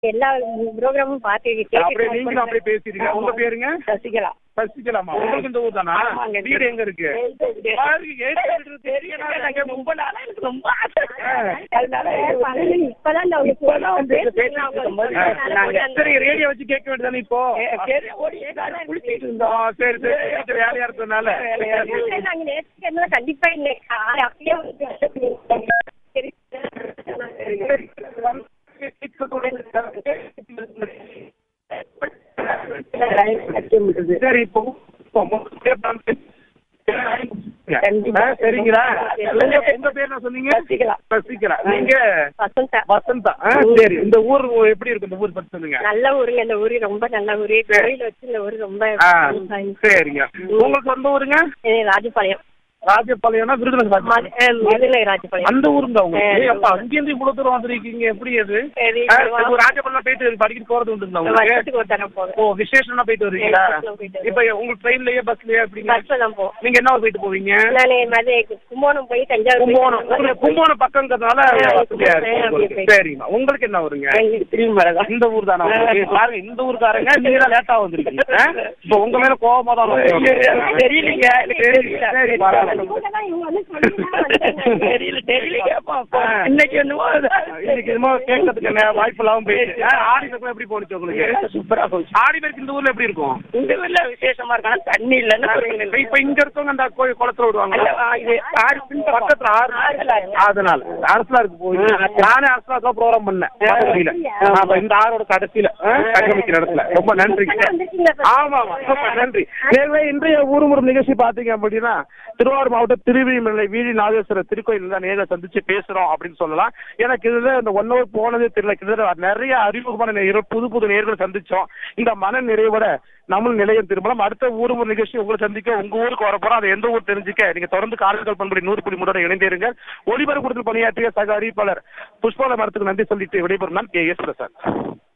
எல்லா ப்ரோக்ராமும் பார்த்து அப்படியே நீங்களும் அப்படியே பேசிடுங்க உங்க பேருங்க சசிகலா சசிகலாமா உங்களுக்கு இந்த ஊர் தானா ஆமாங்க. வீடு எங்க இருக்கு பாருங்க, எழுத்து எழுதுறது தெரியல. நாங்க ரொம்ப நாளா எனக்கு ரொம்ப ஆசை ஆ. அதனால இப்பதான் நான் உங்களுக்கு இப்பதான் வந்து பேசுறேன். பேசிட்டு இருக்கும்போது நாங்க சரி ரேடியோ வச்சு கேட்க வேண்டியதானே இப்போ குளிச்சிட்டு ஆ, சரி சரி வீட்டு வேலையா இருந்ததுனால நாங்க நேற்று என்ன கண்டிப்பா இன்னைக்கு காலை அப்படியே வந்து சரி. சரி இப்போ கண்டிப்பா. ஆ, சரிங்களா உங்க உங்க பேர் என்ன சொன்னீங்க சசிகலா. சசிகலா நீங்க வசந்தா வசந்தா ஆ, சரி இந்த ஊர் எப்படி இருக்கு இந்த ஊர் பத்தி சொல்லுங்க நல்ல ஊருங்க இந்த ஊரு ரொம்ப நல்ல ஊரு கோயில் வச்சு இந்த ஊரு ரொம்ப ஆ, famous. சரிங்க உங்களுக்கு சொந்த ஊருங்க இது ராஜபாளையம் ராஜபாளையம்னா விருதுநகர் மது- அஹ் விருதுநகர் ராஜபாளையம் அந்த ஊருங்க உங்களுக்கு ஆ, அப்ப அங்கிருந்து இவ்வளவு தூரம் வந்திருக்கீங்க எப்படி அது சரி, ஆ, வா. இப்போ ராஜபாளையம் போயிட்டு படிக்கிட்டு போறது உண்டுங்களா உங்களுக்கு வருஷத்துக்கு ஒரு தடவை போவேன் ஓ விசேஷம்னா போயிட்டு வருவீங்களா பஸ்ல போயிட்டு வருவேன். இப்ப உங்களுக்கு ட்ரெயின்லயே பஸ்லயே எப்படிங்க பஸ்ல தான் போவோம் நீங்க என்ன ஊர் போயிட்டு போவீங்க நான் மது கும்போணம் போய் தஞ்சாவூர் போய் கும்போணம் உங்களுக்கு கும்போணம் பக்கங்கிறதுனால ஆ, வசதியா இருக்கு அப்படியே உங்களுக்கு. போயிட்டு. சரிங்கம்மா உங்களுக்கு என்ன வருங்க எங்களுக்கு திருமலை தான் இந்த ஊர் தானா உங்களுக்கு? பாருங்க இந்த ஊருக்காரங்க நீங்க தான் லேட்டா வந்திருக்கீங்க ஆ? இப்ப உங்க மேல கோவமா தான் வந்திருக்கோம். தெரியலீங்க எனக்கு சரி, தெரியல. சரி, பரவாயில்ல. தெரியல தெரியல ஆ. இன்னைக்கு என்னமோ இன்னைக்கு என்னமோ கேட்கறதுக்கு என்ன வாய்ப்பு இல்லாம போயிடுச்சு ஆ, ஆடி பெருக்குலாம் எப்படி போனுச்சு உங்களுக்கு சூப்பரா போச்சு ஆடி பெருக்கு இந்த ஊர்ல எப்படி இருக்கும் இந்த ஊர்ல விசேஷமா இருக்கா தண்ணி இல்லைன்னா இப்ப இங்க இருக்கவங்க அந்த கோயில் குளத்துல விடுவாங்க அல்ல, ஆ, இது ஆறு பின் பக்கம். பக்கத்துல ஆறு ஆறுல. அதனால அரசலாருக்கு போய் நானே அரசலாக்கு ப்ரோக்ராம் பண்ணேன் மதுரையில. அப்ப இந்த ஆறோட கடைசியில ஆ, சங்கமிக்கிற இடத்துல ரொம்ப நன்றி ஆமா ஆமா ரொம்ப நன்றி நேர்களை இன்றைய ஊர்முறை நிகழ்ச்சி பாத்தீங்க அப்படின்னா திருவாரூர் மாவட்டம் திருவிழிமலை வீதி நாகேஸ்வரர் திருக்கோயில் தான் நேரில் சந்திச்சு பேசுறோம் அப்படின்னு சொல்லலாம் எனக்கு இதுல இந்த ஒன் ஹவர் போனதே தெரியல கிட்டத்தட்ட நிறைய அறிமுகமான நேயர்கள் புது புது நேர்கள் சந்திச்சோம் இந்த மன நிறைவோட நம்மளும் நிலையம் திரும்பலாம் அடுத்த ஊர்முறை நிகழ்ச்சி உங்களை சந்திக்க உங்க ஊருக்கு வர போறோம் அது எந்த ஊர் தெரிஞ்சுக்க நீங்க தொடர்ந்து காலங்கள் பண்படி நூறு புள்ளி மூடோட இணைந்தீர்கள் ஒளிபரப்பு கூடத்தில் பணியாற்றிய சக அறிவிப்பாளர் புஷ்பால மரத்துக்கு நன்றி சொல்லிட்டு விடைபெறும் நான் கே எஸ் பிரசாத்